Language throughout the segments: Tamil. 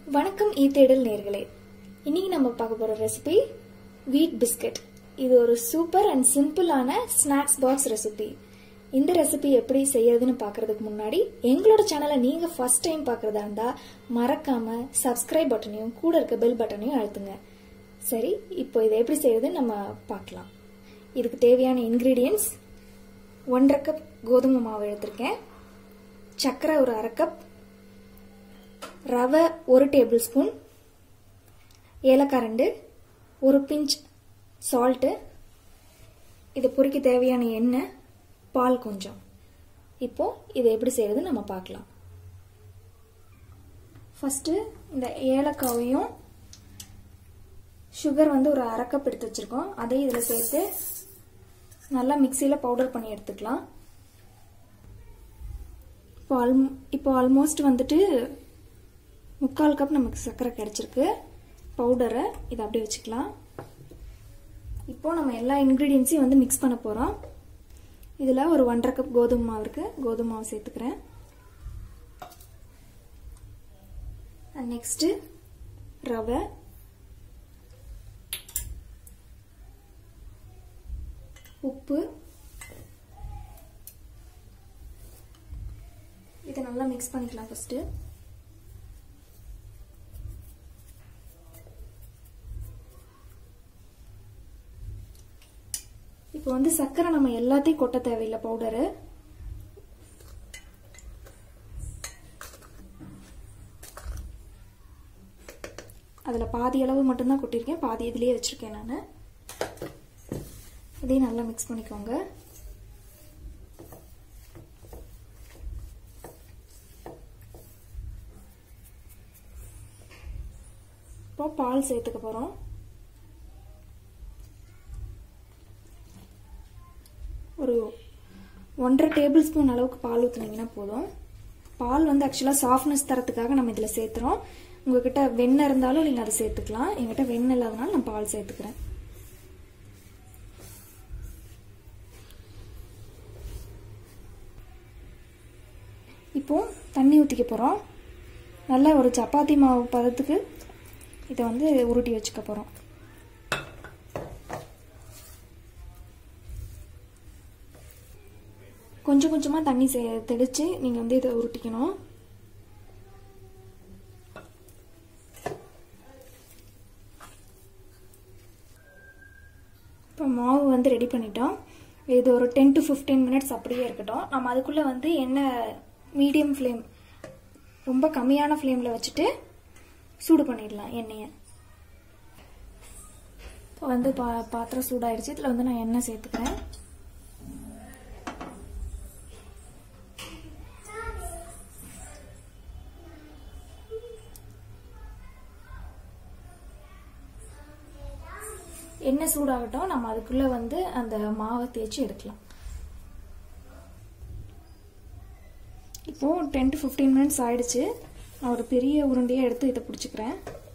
வணக்கம் ஈ தேடல் நேர்களே இன்னைக்கு நம்ம பார்க்க போற ரெசிபி வீட் பிஸ்கட் இது ஒரு சூப்பர் அண்ட் சிம்பிளான ஸ்நாக்ஸ் பாக்ஸ் ரெசிபி இந்த ரெசிபி எப்படி செய்யறதுன்னு பார்க்கறதுக்கு முன்னாடி எங்களோட சேனலை நீங்க ஃபர்ஸ்ட் டைம் பார்க்கறதா இருந்தா மறக்காம சப்ஸ்கிரைப் பட்டனையும் கூட இருக்க பெல் பட்டனையும் அழுத்துங்க சரி இப்போ இதை எப்படி செய்யறதுன்னு நம்ம பார்க்கலாம் இதுக்கு தேவையான இன்கிரீடியன்ஸ் ஒன்றரை கப் கோதுமை மாவு எடுத்திருக்கேன் சர்க்கரை ஒரு அரை கப் ரவை ஒரு டேபிள் ஸ்பூன் ஏலக்காய் ரெண்டு ஒரு பிஞ்ச் சால்ட்டு இது பொரிக்க தேவையான எண்ணெய் பால் கொஞ்சம் இப்போ இதை எப்படி செய்யறது நம்ம பார்க்கலாம் ஃபர்ஸ்ட் இந்த ஏலக்காவையும் சுகர் வந்து ஒரு அரை கப் எடுத்து வச்சிருக்கோம் அதையும் இதில் சேர்த்து நல்லா மிக்சியில் பவுடர் பண்ணி எடுத்துக்கலாம் இப்போ ஆல் இப்போ ஆல்மோஸ்ட் வந்துட்டு முக்கால் கப் நமக்கு சர்க்கரை கிடச்சிருக்கு பவுடரை இதை அப்படியே வச்சுக்கலாம் இப்போ நம்ம எல்லா இன்க்ரீடியன்ஸையும் வந்து மிக்ஸ் பண்ண போகிறோம் இதில் ஒரு ஒன்றரை கப் கோதுமை மாவு இருக்கு கோதுமை மாவு சேர்த்துக்கிறேன் நெக்ஸ்ட்டு ரவை உப்பு இதை நல்லா மிக்ஸ் பண்ணிக்கலாம் ஃபஸ்ட்டு இப்போ வந்து சர்க்கரை நம்ம எல்லாத்தையும் கொட்ட தேவையில்லை பவுடரு அதில் பாதி அளவு மட்டும்தான் கொட்டியிருக்கேன் பாதி இதுலேயே வச்சுருக்கேன் நான் இதையும் நல்லா மிக்ஸ் பண்ணிக்கோங்க இப்போ பால் சேர்த்துக்க போகிறோம் ஒரு ஒன்றரை டேபிள் ஸ்பூன் அளவுக்கு பால் ஊற்றுனீங்கன்னா போதும் பால் வந்து ஆக்சுவலாக சாஃப்ட்னஸ் தரத்துக்காக நம்ம இதில் சேர்த்துறோம் உங்ககிட்ட வெண்ணெய் இருந்தாலும் நீங்கள் அதை சேர்த்துக்கலாம் என்கிட்ட வெண்ணெய் இல்லாதனால நான் பால் சேர்த்துக்கிறேன் இப்போ தண்ணி ஊற்றிக்க போகிறோம் நல்லா ஒரு சப்பாத்தி மாவு பதத்துக்கு இதை வந்து உருட்டி வச்சுக்க போகிறோம் கொஞ்சம் கொஞ்சமாக தண்ணி தெளித்து நீங்கள் வந்து இதை உருட்டிக்கணும் இப்போ மாவு வந்து ரெடி பண்ணிட்டோம் இது ஒரு டென் டு ஃபிஃப்டீன் மினிட்ஸ் அப்படியே இருக்கட்டும் நம்ம அதுக்குள்ளே வந்து எண்ணெய் மீடியம் ஃப்ளேம் ரொம்ப கம்மியான ஃப்ளேமில் வச்சுட்டு சூடு பண்ணிடலாம் எண்ணெயை இப்போ வந்து பா பாத்திரம் சூடாயிடுச்சு இதில் வந்து நான் எண்ணெய் சேர்த்துக்கிறேன் எண்ணெய் சூடாகட்டும் நம்ம அதுக்குள்ளே வந்து அந்த மாவை தேய்ச்சி எடுக்கலாம் இப்போ டென் டு ஃபிஃப்டீன் மினிட்ஸ் ஆயிடுச்சு நான் ஒரு பெரிய உருண்டையை எடுத்து இதை பிடிச்சிக்கிறேன்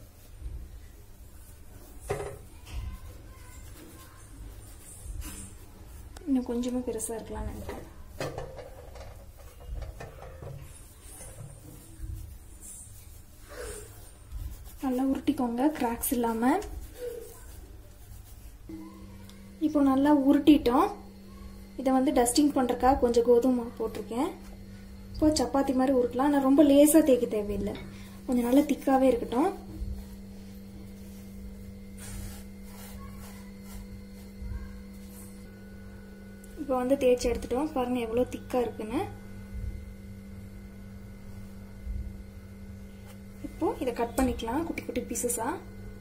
இன்னும் கொஞ்சமே பெருசாக இருக்கலாம்னு நினைக்கிறேன் நல்லா உருட்டிக்கோங்க கிராக்ஸ் இல்லாமல் இப்போ நல்லா உருட்டிட்டோம் இதை வந்து டஸ்டிங் பண்ணுறக்காக கொஞ்சம் கோதுமை போட்டிருக்கேன் இப்போ சப்பாத்தி மாதிரி உருட்டலாம் ஆனால் ரொம்ப லேசாக தேய்க்க தேவையில்லை கொஞ்சம் நல்லா திக்காகவே இருக்கட்டும் இப்போ வந்து தேய்ச்சி எடுத்துட்டோம் பாருங்க எவ்வளோ திக்காக இருக்குன்னு இப்போ இதை கட் பண்ணிக்கலாம் குட்டி குட்டி பீசஸாக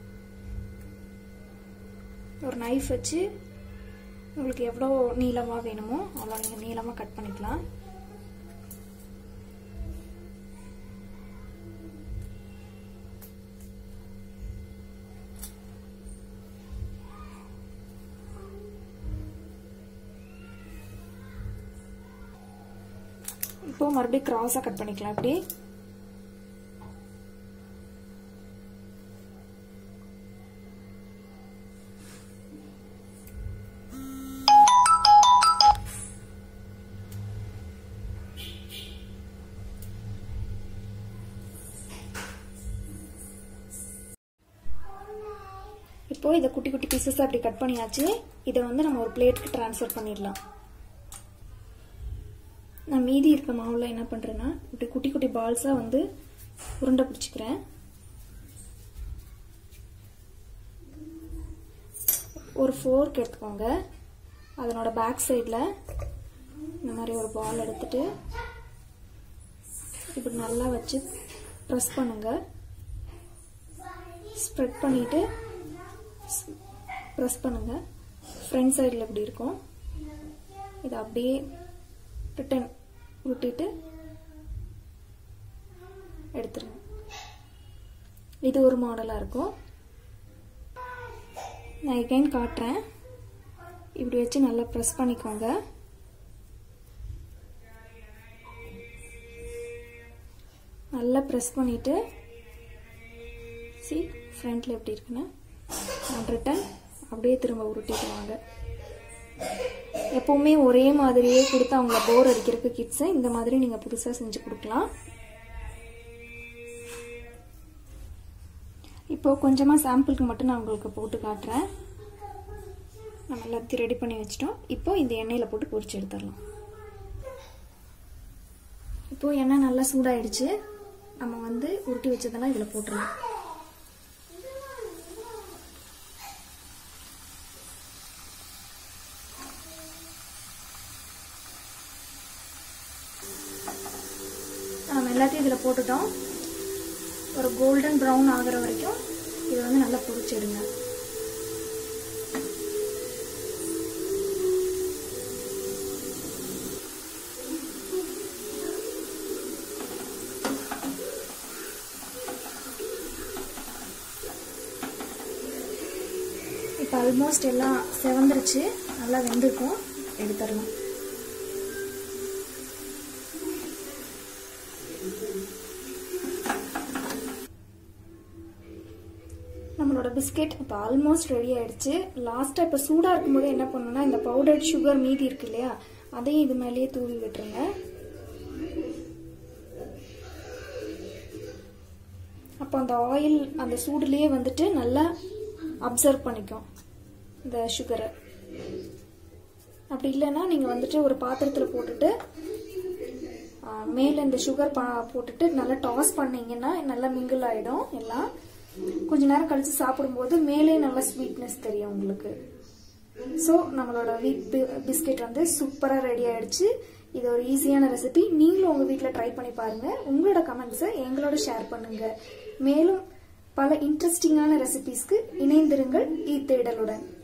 ஒரு நைஃப் வச்சு உங்களுக்கு எவ்வளோ நீளமாக வேணுமோ அவ்வளோ நீங்கள் நீளமாக கட் பண்ணிக்கலாம் இப்போ மறுபடியும் கிராஸாக கட் பண்ணிக்கலாம் இப்படி இப்போ இதை குட்டி குட்டி பீசஸ் அப்படி கட் பண்ணியாச்சு இதை வந்து நம்ம ஒரு பிளேட்டுக்கு ட்ரான்ஸ்ஃபர் பண்ணிடலாம் நான் மீதி இருக்க மாவில் என்ன பண்ணுறேன்னா இப்படி குட்டி குட்டி பால்ஸாக வந்து உருண்டை பிடிச்சிக்கிறேன் ஒரு ஃபோர்க் எடுத்துக்கோங்க அதனோட பேக் சைடில் இந்த மாதிரி ஒரு பால் எடுத்துட்டு இப்படி நல்லா வச்சு ப்ரெஸ் பண்ணுங்க ஸ்ப்ரெட் பண்ணிட்டு ப்ரெஸ் பண்ணுங்க ஃப்ரண்ட் சைடில் இப்படி இருக்கும் இதை அப்படியே ரிட்டன் உருட்டிட்டு எடுத்துருங்க இது ஒரு மாடலாக இருக்கும் நான் எகைன் காட்டுறேன் இப்படி வச்சு நல்லா ப்ரெஸ் பண்ணிக்கோங்க நல்லா ப்ரெஸ் பண்ணிவிட்டு சி ஃப்ரண்ட்டில் எப்படி இருக்குன்னு நான் ரிட்டன் அப்படியே திரும்ப உருட்டிட்டு வாங்க எப்போவுமே ஒரே மாதிரியே கொடுத்து அவங்கள போர் அடிக்கிறதுக்கு கிட்ஸை இந்த மாதிரி நீங்கள் புதுசாக செஞ்சு கொடுக்கலாம் இப்போ கொஞ்சமாக சாம்பிளுக்கு மட்டும் நான் உங்களுக்கு போட்டு காட்டுறேன் நம்ம எல்லாத்தையும் ரெடி பண்ணி வச்சிட்டோம் இப்போ இந்த எண்ணெயில் போட்டு பொரிச்சு எடுத்துடலாம் இப்போ எண்ணெய் நல்லா சூடாயிடுச்சு நம்ம வந்து உருட்டி வச்சதெல்லாம் இதில் போட்டுடலாம் நம்ம எல்லாத்தையும் இதில் போட்டுட்டோம் ஒரு கோல்டன் ப்ரௌன் ஆகிற வரைக்கும் இதை வந்து நல்லா பொரிச்சிடுங்க இப்போ ஆல்மோஸ்ட் எல்லாம் செவந்துருச்சு நல்லா வெந்திருக்கும் எடுத்துடலாம் நம்மளோட பிஸ்கெட் இப்போ ஆல்மோஸ்ட் ரெடி ஆயிடுச்சு லாஸ்ட்டாக இப்போ சூடாக இருக்கும்போது என்ன பண்ணணும்னா இந்த பவுடர் சுகர் மீதி இருக்கு இல்லையா அதையும் இது மேலேயே தூவி விட்டுருங்க அப்போ அந்த ஆயில் அந்த சூடுலேயே வந்துட்டு நல்லா அப்சர்வ் பண்ணிக்கும் இந்த சுகரை அப்படி இல்லைன்னா நீங்கள் வந்துட்டு ஒரு பாத்திரத்தில் போட்டுட்டு மேலே இந்த சுகர் பா போட்டுட்டு நல்லா டாஸ் பண்ணீங்கன்னா நல்லா மிங்கிள் ஆகிடும் எல்லாம் கொஞ்ச நேரம் கழிச்சு சாப்பிடும்போது மேலே நல்ல ஸ்வீட்னஸ் தெரியும் உங்களுக்கு ஸோ நம்மளோட வீட் பிஸ்கெட் வந்து சூப்பராக ரெடி ஆயிடுச்சு இது ஒரு ஈஸியான ரெசிபி நீங்களும் உங்கள் வீட்டில் ட்ரை பண்ணி பாருங்க உங்களோட கமெண்ட்ஸை எங்களோட ஷேர் பண்ணுங்க மேலும் பல இன்ட்ரெஸ்டிங்கான ரெசிபிஸ்க்கு இணைந்திருங்கள் ஈ தேடலுடன்